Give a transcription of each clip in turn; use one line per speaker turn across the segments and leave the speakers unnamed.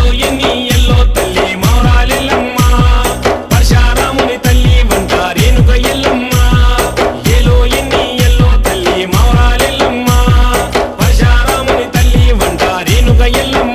ఎన్ని ఎల్లో తల్లి మౌరాలెల్లమ్మ పరశారాముని తల్లి వంట రేణుక ఎల్లమ్మ ఏలో ఎన్ని ఎల్లో తల్లి మౌరాలెల్లమ్మ పరశారాముని తల్లి వంట రేణుక ఎల్లమ్మ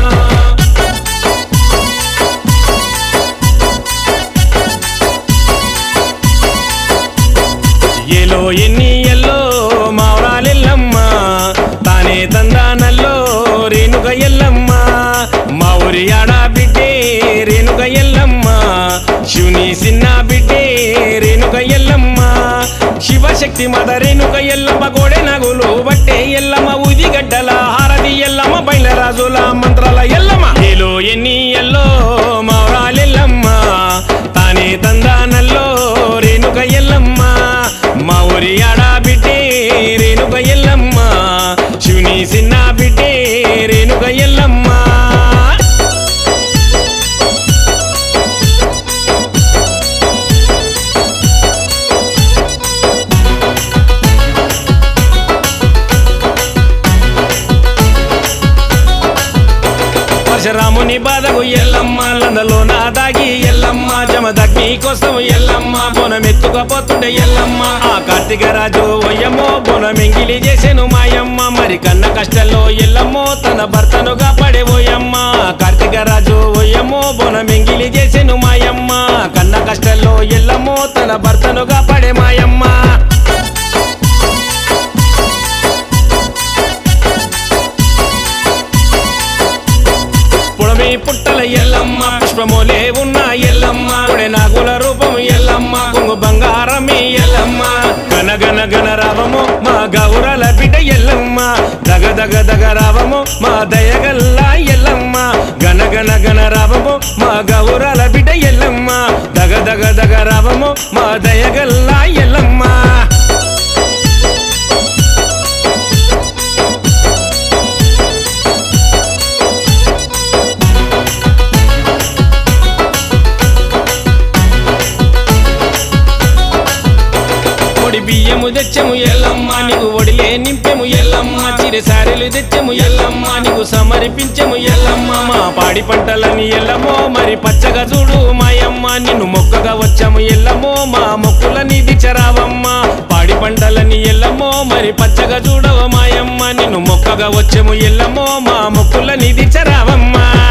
ఏలో ఎన్ని ఎల్లో మావరాలెల్లమ్మ తానే తందానల్లో రేణుక ఎల్లమ్మ మా ఊరి ఆడ బిడ్డే రేణుక ఎల్లమ్మ శివుని సిన్న బిడ్డే రేణుక ఎల్లమ్మ శివశక్తి మద రేణుక ఎల్లమ్మ గోడె నగులు బట్టే ఎల్లమ్మ ఉది గడ్డల హారతి ఎల్లమ్మ బయలరాజుల మంత్రాల ఎల్లమ్మ ఏలో ఎన్ని ఎల్లో మావరాలెల్లమ్మ తానే తందానల్లో రేణుక ఎల్లమ్మ మా ఊరి ఆడ బిడ్డే రేణుక ఎల్లమ్మ శివుని సిన్న బిడ్డే రేణుక ఎల్లమ్మ పరశురాముని బాధకు ఎల్లమ్మ లందలో నా దాగి ఎల్లమ్మ జమ దగ్ని కోసం ఎల్లమ్మ బొనమెత్తుకపోతుండే ఎల్లమ్మ ఆ కార్తీక రాజు ఒయ్యమ్మో బొనమెంగిలి చేసెను మాయమ్మ మరి కన్న కష్టంలో ఎల్లమ్మో తన భర్తను కాపాడే ఓయమ్మ కార్తీక రాజు ఒయ్యమ్మో బొనమెంగిలి చేసెను మాయమ్మ కన్న కష్టంలో ఎల్లమ్మో తన భర్తను కాపాడే మాయమ్మ పుడమి పుట్టల ఎల్లమ్మ పుష్పములే ఉన్న ఎల్లమ్మ పుడే నాగుల రూపం ఎల్లమ్మ కొంగు బంగారమే ఎల్లమ్మ గన గన గన రావము మా గౌరల బిడ్డ ఎల్లమ్మ దగ దగ దగ రావము మా దయగల్ల ఎల్లమ్మ గన గన గన రావము మా గౌరల బిడ్డ ఎల్లమ్మ దగ దగ దగ రావము మా దయగల్ల ఎల్లమ్మ పొడి బియ్యము తెచ్చము ఎల్లమ్మ నీకు ఒడిలే నింపెము ఎల్లమ్మ చిరి సారెలు తెచ్చము ఎల్లమ్మ నీకు సమర్పించము ఎల్లమ్మ మా పాడి పంటలని ఎల్లమ్మో మరి పచ్చగా చూడు మాయమ్మ నిన్ను మొక్కగా వచ్చాము ఎల్లమ్మో మా మొక్కులని దిచరావమ్మ పాడి పంటలని ఎల్లమ్మో మరి పచ్చగా చూడవ మాయమ్మ నిన్ను మొక్కగా వచ్చాము ఎల్లమ్మో మా మొక్కులని దిచరావమ్మ